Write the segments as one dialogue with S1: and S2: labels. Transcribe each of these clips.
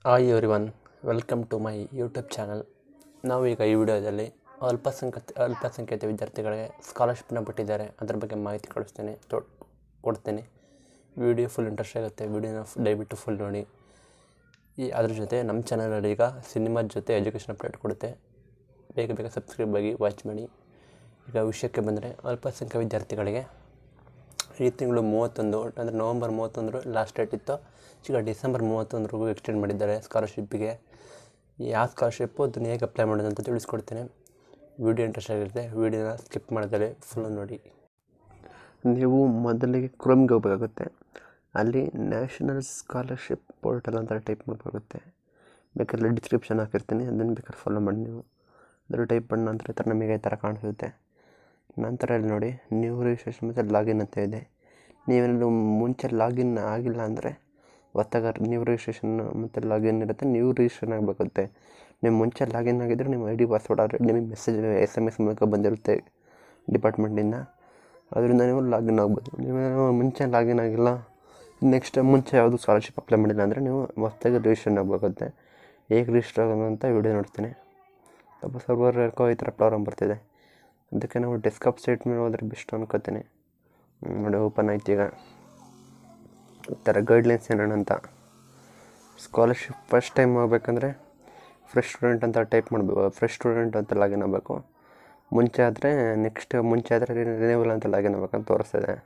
S1: Hi everyone welcome to my YouTube channel ನಾವು ಈಗ ಈ ವಿಡಿಯೋದಲ್ಲಿ ಅಲ್ಪಸಂಖ್ಯಾತ ಅಲ್ಪಸಂಖ್ಯಾತ ವಿದ್ಯಾರ್ಥಿಗಳಿಗೆ ಸ್ಕಾಲರ್ಶಿಪ್ನ ಬಿಟ್ಟಿದ್ದಾರೆ ಅದ್ರ ಬಗ್ಗೆ ಮಾಹಿತಿ ಕೊಡಿಸ್ತೀನಿ ತೋ ಕೊಡ್ತೀನಿ ವಿಡಿಯೋ ಫುಲ್ ಇಂಟ್ರೆಸ್ಟ್ ಆಗುತ್ತೆ ವಿಡಿಯೋನ ದಯವಿಟ್ಟು ಫುಲ್ ನೋಡಿ ಈ ಅದ್ರ ಜೊತೆ ನಮ್ಮ ಚಾನಲಲ್ಲಿ ಈಗ ಸಿನಿಮಾದ ಜೊತೆ ಎಜುಕೇಷನ್ ಅಪ್ಡೇಟ್ ಕೊಡುತ್ತೆ ಬೇಗ ಬೇಗ ಸಬ್ಸ್ಕ್ರೈಬ್ ಆಗಿ ವಾಚ್ ಮಾಡಿ ಈಗ ವಿಷಯಕ್ಕೆ ಬಂದರೆ ಅಲ್ಪಸಂಖ್ಯಾತ ವಿದ್ಯಾರ್ಥಿಗಳಿಗೆ ಈ ತಿಂಗಳು ಮೂವತ್ತೊಂದು ಅಂದರೆ ನವಂಬರ್ ಮೂವತ್ತೊಂದರು ಲಾಸ್ಟ್ ಡೇಟ್ ಇತ್ತು ಈಗ ಡಿಸೆಂಬರ್ ಮೂವತ್ತೊಂದರೆಗೂ ಎಕ್ಸ್ಟೆಂಡ್ ಮಾಡಿದ್ದಾರೆ ಸ್ಕಾಲರ್ಶಿಪ್ಪಿಗೆ ಯಾವ ಸ್ಕಾಲರ್ಶಿಪ್ಪು ಅದನ್ನು ಹೇಗೆ ಅಪ್ಲೈ ಮಾಡೋದು ಅಂತ ತಿಳಿಸ್ಕೊಡ್ತೇನೆ ವಿಡಿಯೋ ಇಂಟ್ರೆಸ್ಟ್ ಆಗಿರುತ್ತೆ ವಿಡಿಯೋನ ಸ್ಕಿಪ್ ಮಾಡಿದರೆ ಫುಲ್ಲು ನೋಡಿ ನೀವು ಮೊದಲಿಗೆ ಕ್ರೋಮ್ಗೆ ಹೋಗಬೇಕಾಗುತ್ತೆ ಅಲ್ಲಿ ನ್ಯಾಷನಲ್ ಸ್ಕಾಲರ್ಶಿಪ್ ಪೋರ್ಟಲ್ ಅಂತ ಟೈಪ್ ಮಾಡಬೇಕಾಗುತ್ತೆ ಬೇಕಾದ್ರೆ ಡಿಸ್ಕ್ರಿಪ್ಷನ್ ಹಾಕಿರ್ತೀನಿ ಅದನ್ನು ಬೇಕಾದ್ರೆ ಫಾಲೋ ಮಾಡಿ ನೀವು ಅದ್ರ ಟೈಪ್ ಮಾಡಿದ ನಂತರ ಈ ಥರ ನಮಗೆ ಈ ಥರ ಕಾಣಿಸುತ್ತೆ ನಂತರ ಇಲ್ಲಿ ನೋಡಿ ನ್ಯೂ ರಿಜಿಸ್ಟ್ರೇಷನ್ ಮತ್ತು ಲಾಗಿನ್ ಅಂತ ಇದೆ ನೀವೇನಾದ್ರು ಮುಂಚೆ ಲಾಗಿನ್ ಆಗಿಲ್ಲ ಅಂದರೆ ಒತ್ತಾಗ ನ್ಯೂ ರಿಜಿಸ್ಟ್ರೇಷನ್ ಮತ್ತು ಲಾಗಿನ್ ಇರುತ್ತೆ ನ್ಯೂ ರಿಜಿಸ್ಟ್ರೇಷನ್ ಆಗಬೇಕಾಗುತ್ತೆ ನೀವು ಮುಂಚೆ ಲಾಗಿನ್ ಆಗಿದ್ದರೆ ನಿಮ್ಮ ಐ ಡಿ ಪಾಸ್ವರ್ಡ್ ಆದರೆ ನಿಮಗೆ ಮೆಸೇಜ್ ಎಸ್ ಎಮ್ ಎಸ್ ಮೂಲಕ ಬಂದಿರುತ್ತೆ ಡಿಪಾರ್ಟ್ಮೆಂಟಿಂದ ಅದರಿಂದ ನೀವು ಲಾಗಿನ್ ಆಗ್ಬೋದು ನೀವು ಮುಂಚೆ ಲಾಗಿನ್ ಆಗಿಲ್ಲ ನೆಕ್ಸ್ಟ್ ಮುಂಚೆ ಯಾವುದು ಸ್ಕಾಲರ್ಶಿಪ್ ಅಪ್ಲೈ ಮಾಡಿಲ್ಲ ಅಂದರೆ ನೀವು ಹೊಸ್ದಾಗಿ ರಿಜಿಸ್ಟ್ರೇಷನ್ ಆಗಬೇಕಾಗುತ್ತೆ ಹೇಗೆ ರಿಜಿಸ್ಟರ್ ಆಗೋದು ಅಂತ ವಿಡಿಯೋ ನೋಡ್ತೀನಿ ಸ್ವಲ್ಪ ಸರ್ವರ್ ಯಾಕೋ ಈ ಥರ ಪ್ರಾಬ್ಲಮ್ ಬರ್ತಿದೆ ಅದಕ್ಕೆ ನಾವು ಡೆಸ್ಕ್ಟಾಪ್ ಸೈಟ್ ಮೇಲೆ ಹೋದ್ರೆ ಬೆಸ್ಟ್ ಅನ್ಕೋತೀನಿ ಹ್ಮ್, ನೋಡಿ ಓಪನ್ ಆಯ್ತು ಈಗ ಈ ಥರ ಗೈಡ್ಲೈನ್ಸ್ ಏನೇನು ಅಂತ ಸ್ಕಾಲರ್ಶಿಪ್ ಫಸ್ಟ್ ಟೈಮ್ ಆಗಬೇಕಂದ್ರೆ ಫ್ರೆಶ್ ಸ್ಟೂಡೆಂಟ್ ಅಂತ ಟೈಪ್ ಮಾಡಬೇಕು ಫ್ರೆಶ್ ಸ್ಟೂಡೆಂಟ್ ಅಂತ ಲಾಗಿನ್ ಆಗಬೇಕು ಮುಂಚೆ ಆದರೆ ನೆಕ್ಸ್ಟ್ ಮುಂಚೆ ಆದರೆ ರಿನೇಬಲ್ ಅಂತ ಲಾಗಿನ್ ಆಗ್ಬೇಕಂತ ತೋರಿಸ್ತಿದೆ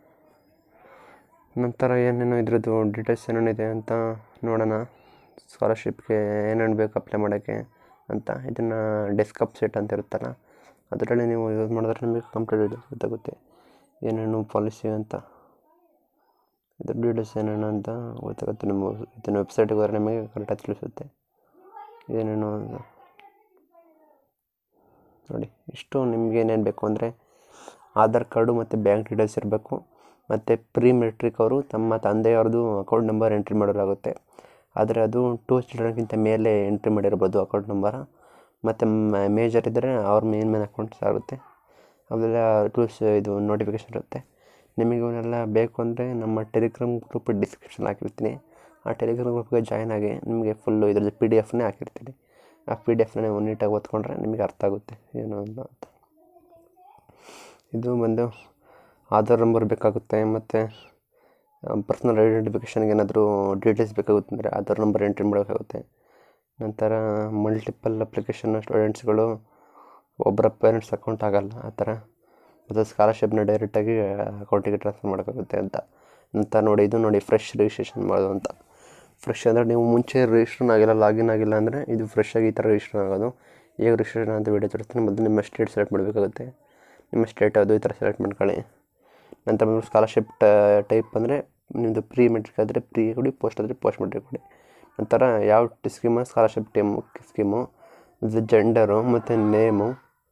S1: ನಂತರ ಏನೇನು ಇದ್ರದ್ದು ಡೀಟೇಲ್ಸ್ ಏನೇನಿದೆ ಅಂತ ನೋಡೋಣ ಸ್ಕಾಲರ್ಶಿಪ್ಗೆ ಏನೇನು ಬೇಕು ಅಪ್ಲೈ ಮಾಡೋಕ್ಕೆ ಅಂತ ಇದನ್ನು ಡೆಸ್ಕ್ಟಾಪ್ ಸೆಟ್ ಅಂತ ಇರುತ್ತಲ್ಲ ಅದರಲ್ಲಿ ನೀವು ಯೂಸ್ ಮಾಡಿದ್ರೆ ನಿಮಗೆ ಕಂಪ್ಲೀಟ್ ಡೀಟೇಲ್ಸ್ ಗೊತ್ತಾಗುತ್ತೆ ಏನೇನು ಪಾಲಿಸಿ ಅಂತ ಇದ್ರ ಡೀಟೇಲ್ಸ್ ಏನೇನು ಅಂತ ಗೊತ್ತಾಗುತ್ತೆ ನಿಮ್ಮ ಇದನ್ನ ವೆಬ್ಸೈಟಿಗೆ ಹೋದ್ರೆ ನಿಮಗೆ ಕರೆಕ್ಟಾಗಿ ತಿಳಿಸುತ್ತೆ ಏನೇನು ಅಂತ ನೋಡಿ ಇಷ್ಟು ನಿಮ್ಗೆ ಏನೇನು ಬೇಕು ಅಂದರೆ ಆಧಾರ್ ಕಾರ್ಡು ಮತ್ತು ಬ್ಯಾಂಕ್ ಡೀಟೇಲ್ಸ್ ಇರಬೇಕು ಮತ್ತು ಪ್ರೀ ಮೆಟ್ರಿಕ್ ಅವರು ತಮ್ಮ ತಂದೆಯವ್ರದ್ದು ಅಕೌಂಟ್ ನಂಬರ್ ಎಂಟ್ರಿ ಮಾಡೋರಾಗುತ್ತೆ ಆದರೆ ಅದು ಟೂ ಚಿಲ್ಡ್ರನ್ಗಿಂತ ಮೇಲೆ ಎಂಟ್ರಿ ಮಾಡಿರ್ಬೋದು ಅಕೌಂಟ್ ನಂಬರ ಮತ್ತು ಮೇಜರ್ ಇದ್ದರೆ ಅವ್ರ ಮೇನ್ ಮೇನ್ ಅಕೌಂಟ್ಸ್ ಆಗುತ್ತೆ ಅವೆಲ್ಲ ಟೂಲ್ಸ್ ಇದು ನೋಟಿಫಿಕೇಷನ್ ಇರುತ್ತೆ ನಿಮಗೆ ಇವನ್ನೆಲ್ಲ ಬೇಕು ಅಂದರೆ ನಮ್ಮ ಟೆಲಿಗ್ರಾಮ್ ಗ್ರೂಪ್ ಡಿಸ್ಕ್ರಿಪ್ಷನ್ ಹಾಕಿರ್ತೀನಿ ಆ ಟೆಲಿಗ್ರಾಮ್ ಗ್ರೂಪ್ಗೆ ಜಾಯ್ನ್ ಆಗಿ ನಿಮಗೆ ಫುಲ್ಲು ಇದ್ರದ್ದು ಪಿ ಡಿ ಎಫ್ನೇ ಹಾಕಿರ್ತೀನಿ ಆ ಪಿ ಡಿ ಎಫ್ನ ನೀವು ನೀಟಾಗಿ ಓದ್ಕೊಂಡ್ರೆ ನಿಮಗೆ ಅರ್ಥ ಆಗುತ್ತೆ ಏನು ಅಂತ ಅಂತ ಇದು ಬಂದು ಆಧಾರ್ ನಂಬರ್ ಬೇಕಾಗುತ್ತೆ ಮತ್ತು ಪರ್ಸ್ನಲ್ ಐಡೆಂಟಿಫಿಕೇಷನ್ಗೆ ಏನಾದರೂ ಡೀಟೇಲ್ಸ್ ಬೇಕಾಗುತ್ತೆ ಅಂದರೆ ಆಧಾರ್ ನಂಬರ್ ಎಂಟ್ರಿ ಮಾಡೋಕ್ಕಾಗುತ್ತೆ ನಂತರ ಮಲ್ಟಿಪಲ್ ಅಪ್ಲಿಕೇಶನ್ ಸ್ಟೂಡೆಂಟ್ಸ್ಗಳು ಒಬ್ಬರ ಪೇರೆಂಟ್ಸ್ ಅಕೌಂಟ್ ಆಗಲ್ಲ ಆ ಥರ ಮತ್ತು ಸ್ಕಾಲರ್ಶಿಪ್ನ ಡೈರೆಕ್ಟಾಗಿ ಅಕೌಂಟಿಗೆ ಟ್ರಾನ್ಸ್ಫರ್ ಮಾಡೋಕ್ಕಾಗುತ್ತೆ ಅಂತ ನಂತರ ನೋಡಿ ಇದು ನೋಡಿ ಫ್ರೆಶ್ ರಿಜಿಸ್ಟ್ರೇಷನ್ ಮಾಡೋದು ಅಂತ ಫ್ರೆಶ್ ಅಂದರೆ ನೀವು ಮುಂಚೆ ರಿಜಿಸ್ಟ್ರೇಷನ್ ಆಗಿಲ್ಲ ಲಾಗಿನ್ ಆಗಿಲ್ಲ ಅಂದರೆ ಇದು ಫ್ರೆಶ್ ಆಗಿ ಈ ಥರ ರಿಜಿಸ್ಟ್ರೇಷನ್ ಆಗೋದು ಹೇಗೆ ರಿಜಿಸ್ಟ್ರೇಷನ್ ಅಂತ ವೀಡಿಯೋ ತೋರಿಸ್ತೀನಿ ಮೊದಲು ನಿಮ್ಮ ಸ್ಟೇಟ್ ಸೆಲೆಕ್ಟ್ ಮಾಡಬೇಕಾಗುತ್ತೆ ನಿಮ್ಮ ಸ್ಟೇಟ್ ಅದು ಈ ಥರ ಸೆಲೆಕ್ಟ್ ಮಾಡ್ಕೊಳ್ಳಿ ನಂತರ ನಿಮ್ಗೆ ಸ್ಕಾಲರ್ಶಿಪ್ ಟೈಪ್ ಅಂದರೆ ನಿಮ್ಮದು ಪ್ರೀ ಮೆಟ್ರಿಕ್ ಆದರೆ ಪ್ರೀ ಕೊಡಿ ಪೋಸ್ಟ್ ಆದರೆ ಪೋಸ್ಟ್ ಮೆಟ್ರಿಕ್ ಕೊಡಿ ನಂತರ ಯಾವ scheme scholarship time scheme gender ಮತ್ತು ನೇಮು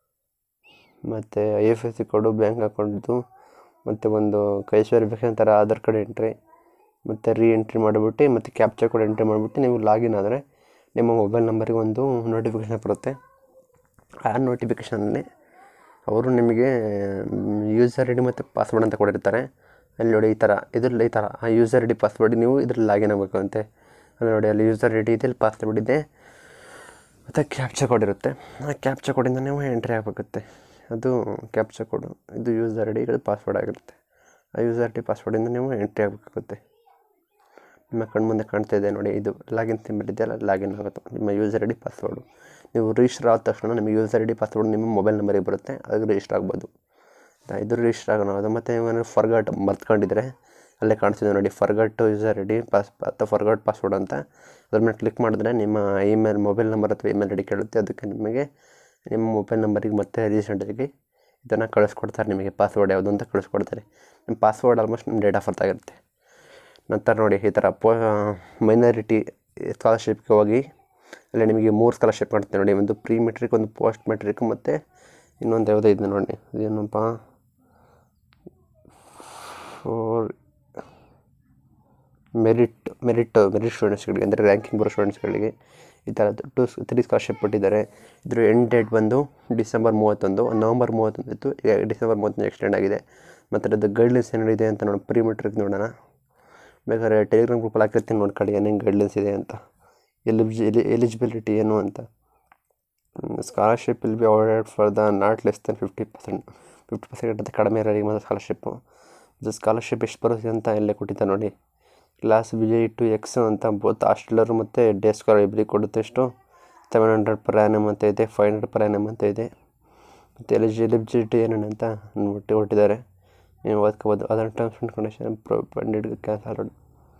S1: ಮತ್ತು I F S C code bank ಅಕೌಂಟ್ದು ಮತ್ತು ಒಂದು ಕೈ ವೆರಿಫಿಕೇಷನ್ ಥರ ಆಧಾರ್ ಕಾರ್ಡ್ ಎಂಟ್ರಿ ಮತ್ತು ರೀ ಎಂಟ್ರಿ ಮಾಡಿಬಿಟ್ಟು ಮತ್ತು ಕ್ಯಾಪ್ಚರ್ ಕೋಡ್ ಎಂಟ್ರಿ ಮಾಡಿಬಿಟ್ಟು ನೀವು ಲಾಗಿನ್ ಆದರೆ ನಿಮ್ಮ ಮೊಬೈಲ್ ನಂಬರಿಗೆ ಒಂದು ನೋಟಿಫಿಕೇಷನ್ ಬರುತ್ತೆ ಆ ನೋಟಿಫಿಕೇಷನಲ್ಲಿ ಅವರು ನಿಮಗೆ ಯೂಸರ್ ಐ ಡಿ ಮತ್ತು ಪಾಸ್ವರ್ಡ್ ಅಂತ ಕೊಡಿರ್ತಾರೆ ಅಲ್ಲಿ ನೋಡಿ ಈ ಥರ ಇದ್ರಲ್ಲಿ ಈ ಥರ ಆ ಯೂಸರ್ ಐ ಡಿ ಪಾಸ್ವರ್ಡ್ ನೀವು ಇದ್ರಲ್ಲಿ ಲಾಗಿನ್ ಆಗಬೇಕು ಅಂತೆ ಅಲ್ಲಿ ನೋಡಿ ಅಲ್ಲಿ ಯೂಸರ್ ಐ ಡಿ ಇದೆ ಇಲ್ಲಿ ಪಾಸ್ವರ್ಡ್ ಇದೆ ಮತ್ತು ಕ್ಯಾಪ್ಚರ್ ಕೋಡ್ ಇರುತ್ತೆ ಆ ಕ್ಯಾಪ್ಚರ್ ಕೋಡಿಂದ ನೀವು ಎಂಟ್ರಿ ಆಗಬೇಕಾಗುತ್ತೆ ಅದು ಕ್ಯಾಪ್ಚರ್ ಕೋಡು ಇದು ಯೂಸರ್ ಐ ಡಿ ಇದು ಪಾಸ್ವರ್ಡ್ ಆಗಿರುತ್ತೆ ಆ ಯೂಸರ್ ಐ ಡಿ ಪಾಸ್ವರ್ಡಿಂದ ನೀವು ಎಂಟ್ರಿ ಆಗಬೇಕಾಗುತ್ತೆ ನಿಮ್ಮ ಕಣ್ಣು ಮುಂದೆ ಕಾಣ್ತಾ ಇದೆ ನೋಡಿ ಇದು ಲಾಗಿನ್ ಸಿಂಬಲ್ ಇದೆಯಲ್ಲ ಲಾಗಿನ್ ಆಗುತ್ತೆ ನಿಮ್ಮ ಯೂಸರ್ ಐ ಡಿ ಪಾಸ್ವರ್ಡು ನೀವು ರಿಜಿಸ್ಟರ್ ಆದ ತಕ್ಷಣ ನಿಮಗೆ ಯೂಸರ್ ಐ ಡಿ ಪಾಸ್ವರ್ಡ್ ನಿಮ್ಮ ಮೊಬೈಲ್ ನಂಬರಿಗೆ ಬರುತ್ತೆ ಅದಕ್ಕೆ ರಿಜಿಸ್ಟರ್ ಆಗ್ಬೋದು ಆಯ್ತಾ? ಇದು ರಿಜಿಸ್ಟರ್ ಆಗೋದು ಮತ್ತು ಏನಾದ್ರು ಫರ್ಗಟ್ ಮರ್ತ್ಕೊಂಡಿದ್ರೆ ಅಲ್ಲೇ ಕಾಣಿಸ್ತಿದೆ ನೋಡಿ forgot user I D pass ಅಥವಾ ಫರ್ಗಟ್ ಪಾಸ್ವರ್ಡ್ ಅಂತ ಅದ್ರ ಮೇಲೆ ಕ್ಲಿಕ್ ಮಾಡಿದ್ರೆ ನಿಮ್ಮ ಇಮೇಲ್ ಮೊಬೈಲ್ ನಂಬರ್ ಅಥವಾ ಇಮೇಲ್ ಐ ಡಿ ಕೇಳುತ್ತೆ ಅದಕ್ಕೆ ನಿಮಗೆ ನಿಮ್ಮ ಮೊಬೈಲ್ ನಂಬರಿಗೆ ಮತ್ತೆ ರೀಸೆಂಟಾಗಿ ಇದನ್ನು ಕಳಿಸ್ಕೊಡ್ತಾರೆ ನಿಮಗೆ ಪಾಸ್ವರ್ಡ್ ಯಾವುದು ಅಂತ ಕಳಿಸ್ಕೊಡ್ತಾರೆ ನಿಮ್ಮ ಪಾಸ್ವರ್ಡ್ ಆಲ್ಮೋಸ್ಟ್ ನಿಮ್ಮ ಡೇಟ್ ಆಫ್ ಬರ್ತ್ ಆಗಿರುತ್ತೆ ನಂತರ ನೋಡಿ ಈ ಥರ ಪೋ ಮೈನಾರಿಟಿ ಸ್ಕಾಲರ್ಶಿಪ್ಗೆ ಹೋಗಿ ಅಲ್ಲಿ ನಿಮಗೆ ಮೂರು ಸ್ಕಾಲರ್ಶಿಪ್ ಮಾಡ್ತೀನಿ ನೋಡಿ ಒಂದು ಪ್ರೀ ಮೆಟ್ರಿಕ್ ಒಂದು ಪೋಸ್ಟ್ ಮೆಟ್ರಿಕ್ ಮತ್ತು ಇನ್ನೊಂದು ಯಾವುದೋ ಇದೆ ನೋಡಿ ಅದೇನಪ್ಪ ಫೋರ್ ಮೆರಿಟ್ ಮೆರಿಟ್ ಮೆರಿಟ್ ಸ್ಟೂಡೆಂಟ್ಸ್ಗಳಿಗೆ ಅಂದರೆ ರ್ಯಾಂಕಿಂಗ್ ಬರೋ ಸ್ಟೂಡೆಂಟ್ಸ್ಗಳಿಗೆ ಈ ಥರ ಟು ತ್ರೀ ಸ್ಕಾಲರ್ಶಿಪ್ ಕೊಟ್ಟಿದ್ದಾರೆ ಇದ್ರ ಎಂಡ್ ಡೇಟ್ ಬಂದು ಡಿಸೆಂಬರ್ ಮೂವತ್ತೊಂದು ನವಂಬರ್ ಮೂವತ್ತೊಂದು ಇತ್ತು ಈಗ ಡಿಸೆಂಬರ್ ಮೂವತ್ತೊಂದು ಎಕ್ಸ್ಟೆಂಡ್ ಆಗಿದೆ ಮತ್ತು ಅದು ಗೈಡ್ಲೈನ್ಸ್ ಏನಿದೆ ಅಂತ ನೋಡಿ ಪ್ರೀ ಮೆಟ್ರಿಕ್ ನೋಡೋಣ ಬೇಕಾದ್ರೆ ಟೆಲಿಗ್ರಾಮ್ ಗ್ರೂಪಲ್ಲಿ ಹಾಕಿರ್ತೀನಿ ನೋಡ್ಕೊಳ್ಳಿ ಏನೇನು ಗೈಡ್ಲೈನ್ಸ್ ಇದೆ ಅಂತ ಎಲಿಜಿ ಎಲಿಜಿಬಿಲಿಟಿ ಏನು ಅಂತ scholarship will be awarded for the not less than fifty percent fifty percent ಅಂತ ಕಡಿಮೆ ಇರೋರಿಗೆ ಮಾತ್ರ ಸ್ಕಾಲರ್ಶಿಪ್ಪು ಇದು ಸ್ಕಾಲರ್ಶಿಪ್ ಎಷ್ಟು ಬರುತ್ತೆ ಅಂತ ಇಲ್ಲೇ ಕೊಟ್ಟಿದ್ದ ನೋಡಿ class B I to X ಅಂತ ಬೋತ್ ಹಾಸ್ಟೆಲರು ಮತ್ತು ಡೇ ಸ್ಕಾಲರ್ ಇಬ್ಬರಿಗೆ ಕೊಡುತ್ತೆ ಎಷ್ಟು ಸೆವೆನ್ ಹಂಡ್ರೆಡ್ ಪರ್ ಆ್ಯನಮ್ ಅಂತ ಇದೆ ಫೈವ್ ಹಂಡ್ರೆಡ್ ಪರ್ ಆ್ಯನಮ್ ಅಂತ ಇದೆ ಮತ್ತು ಎಲಿಜಿ ಎಲಿಜಿಬಿಲಿಟಿ ಏನೇನು ಅಂತ ಒಟ್ಟು ಕೊಟ್ಟಿದ್ದಾರೆ ನೀವು ಓದ್ಕೋಬೋದು ಅದರ ಟರ್ಮ್ಸ್ ಆ್ಯಂಡ್ ಕಂಡೀಷನ್ ಪ್ರೊಪೆಂಡೆಡ್ ಕ್ಯಾನ್ಸಲ್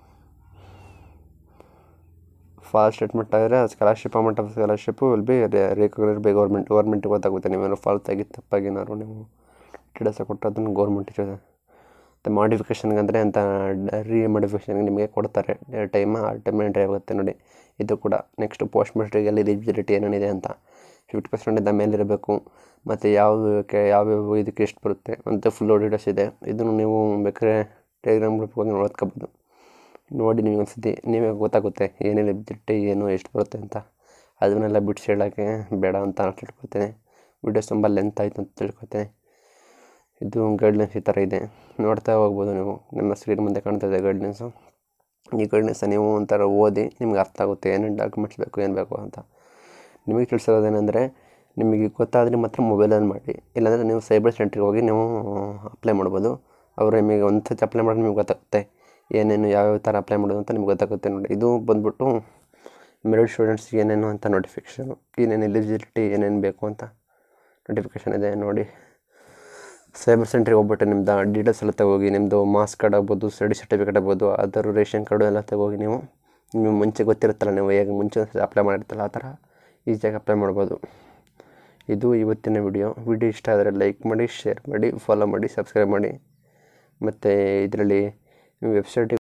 S1: ಫಾಲ್ ಸ್ಟೇಟ್ಮೆಂಟ್ ಆದರೆ scholarship amount of scholarship will be recognise by government ಗೌರ್ಮೆಂಟಿಗೆ ಗೊತ್ತಾಗುತ್ತೆ ನೀವೇನೋ ಫಾಲ್ಸ್ ಆಗಿ ತಪ್ಪಾಗಿ ಏನಾದ್ರು ನೀವು ಡೀಟೇಲ್ಸ್ ಕೊಟ್ಟರೆ ಅದನ್ನು ಗೌರ್ಮೆಂಟಿಗೆ ಮತ್ತು ಮಾಡಿಫಿಕೇಷನ್ಗೆ ಅಂದರೆ ಅಂತ ರೀ ಮಾಡಿಫಿಕೇಷನ್ಗೆ ನಿಮಗೆ ಕೊಡ್ತಾರೆ ಟೈಮ್ ಆ ಟೈಮ್ ಎಂಟ್ರಿ ಆಗುತ್ತೆ ನೋಡಿ ಇದು ಕೂಡ ನೆಕ್ಸ್ಟ್ ಪೋಸ್ಟ್ ಮೆಟ್ರಿಕಲ್ಲಿ ಎಲಿಜಿಬಿಲಿಟಿ ಏನೇನಿದೆ ಅಂತ ಫಿಫ್ಟಿ ಪರ್ಸೆಂಟಿಂದ ಮೇಲಿರಬೇಕು ಮತ್ತು ಯಾವುದಕ್ಕೆ ಯಾವ್ಯಾವ ಇದಕ್ಕೆ ಎಷ್ಟು ಬರುತ್ತೆ ಅಂತ ಫುಲ್ ಡೀಟೇಲ್ಸ್ ಇದೆ ಇದನ್ನು ನೀವು ಬೇಕಾದ್ರೆ ಟೆಲಿಗ್ರಾಮ್ ಗ್ರೂಪ್ಗೆ ಹೋಗಿ ಓದ್ಕೋಬೋದು ನೋಡಿ ನಿಮಗೆ ಒಂದ್ಸತಿ ನೀವೇ ಗೊತ್ತಾಗುತ್ತೆ ಏನೇನು ಎಲಿಜಿಬಿಲಿಟಿ ಏನು ಎಷ್ಟು ಬರುತ್ತೆ ಅಂತ ಅದನ್ನೆಲ್ಲ ಬಿಡಿಸಿ ಹೇಳೋಕ್ಕೆ ಬೇಡ ಅಂತ ನಾನು ತಿಳ್ಕೊತೇನೆ ವಿಡಿಯೋಸ್ ತುಂಬ ಲೆಂತ್ ಆಯಿತು ಅಂತ ತಿಳ್ಕೊತೇನೆ ಇದು ಗೈಡ್ಲೈನ್ಸ್ ಈ ಥರ ಇದೆ ನೋಡ್ತಾ ಹೋಗ್ಬೋದು ನೀವು ನಿಮ್ಮ ಸ್ಕ್ರೀನ್ ಮುಂದೆ ಕಾಣ್ತಾ ಇದೆ ಗೈಡ್ಲೈನ್ಸು ಈ ಗೈಡ್ಲೈನ್ಸ ನೀವು ಒಂಥರ ಓದಿ ನಿಮ್ಗೆ ಅರ್ಥ ಆಗುತ್ತೆ ಏನೇನು ಡಾಕ್ಯುಮೆಂಟ್ಸ್ ಬೇಕು ಏನು ಬೇಕು ಅಂತ ನಿಮಗೆ ತಿಳಿಸಿರೋದೇನೆಂದರೆ ನಿಮಗೆ ಗೊತ್ತಾದರೆ ಮಾತ್ರ ಮೊಬೈಲಲ್ಲಿ ಮಾಡಿ ಇಲ್ಲಾಂದರೆ ನೀವು ಸೈಬರ್ ಸೆಂಟ್ರಿಗೆ ಹೋಗಿ ನೀವು ಅಪ್ಲೈ ಮಾಡ್ಬೋದು ಅವರು ನಿಮಗೆ ಒಂದು ಸತಿ ಅಪ್ಲೈ ಮಾಡಿದ್ರೆ ನಿಮ್ಗೆ ಗೊತ್ತಾಗುತ್ತೆ ಏನೇನು ಯಾವ್ಯಾವ ಥರ ಅಪ್ಲೈ ಮಾಡೋದು ಅಂತ ನಿಮ್ಗೆ ಗೊತ್ತಾಗುತ್ತೆ ನೋಡಿ ಇದು ಬಂದ್ಬಿಟ್ಟು ಮೆರಿಟ್ ಸ್ಟೂಡೆಂಟ್ಸ್ಗೆ ಏನೇನು ಅಂತ ನೋಟಿಫಿಕೇಷನು ಏನೇನು ಎಲಿಜಿಬಿಲಿಟಿ ಏನೇನು ಬೇಕು ಅಂತ ನೋಟಿಫಿಕೇಷನ್ ಇದೆ ನೋಡಿ ಸೈಬರ್ ಸೆಂಟ್ರಿಗೆ ಹೋಗ್ಬಿಟ್ಟು ನಿಮ್ದು ಡೀಟೇಲ್ಸ್ ಎಲ್ಲ ತಗೋಗಿ ನಿಮ್ಮದು ಮಾರ್ಕ್ಸ್ ಕಾರ್ಡ್ ಆಗ್ಬೋದು ಸ್ಟಡಿ ಸರ್ಟಿಫಿಕೇಟ್ ಆಗ್ಬೋದು ಅದರ ರೇಷನ್ ಕಾರ್ಡು ಎಲ್ಲ ತಗೋಗಿ ನೀವು ನೀವು ಮುಂಚೆ ಗೊತ್ತಿರುತ್ತಲ್ಲ ನೀವು ಹೇಗೆ ಮುಂಚೆ ಅಪ್ಲೈ ಮಾಡಿರ್ತೀರಲ್ಲ ಆ ಥರ ಈಸಿಯಾಗಿ ಅಪ್ಲೈ ಮಾಡ್ಬೋದು ಇದು ಇವತ್ತಿನ ವಿಡಿಯೋ ವಿಡಿಯೋ ಇಷ್ಟ ಆದರೆ ಲೈಕ್ ಮಾಡಿ ಶೇರ್ ಮಾಡಿ ಫಾಲೋ ಮಾಡಿ ಸಬ್ಸ್ಕ್ರೈಬ್ ಮಾಡಿ ಮತ್ತು ಇದರಲ್ಲಿ ವೆಬ್ಸೈಟಿಗೆ